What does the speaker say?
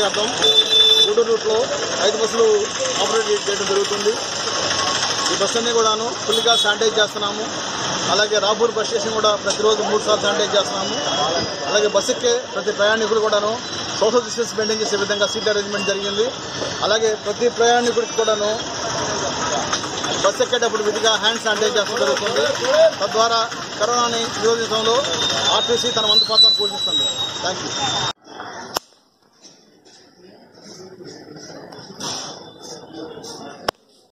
అర్థం గూడూరు రూట్లో ఐదు బస్సులు ఆపరేట్ చేయడం జరుగుతుంది ఈ బస్ అన్ని కూడాను ఫుల్గా శానిటైజ్ చేస్తున్నాము అలాగే రాపూర్ బస్ స్టేషన్ కూడా ప్రతిరోజు మూడు సార్లు శానిటైజ్ చేస్తున్నాము అలాగే బస్ ఎక్కే ప్రతి ప్రయాణికుడు కూడాను సోషల్ డిస్టెన్స్ మెయింటైన్ చేసే విధంగా సీట్ అరేంజ్మెంట్ జరిగింది అలాగే ప్రతి ప్రయాణికుడికి కూడాను బస్ ఎక్కేటప్పుడు విధిగా హ్యాండ్ శానిటైజ్ చేయడం జరుగుతుంది తద్వారా కరోనాని నిరోధించడంలో ఆర్టీసీ తన వంతు పాత్ర పోషిస్తుంది థ్యాంక్ యూ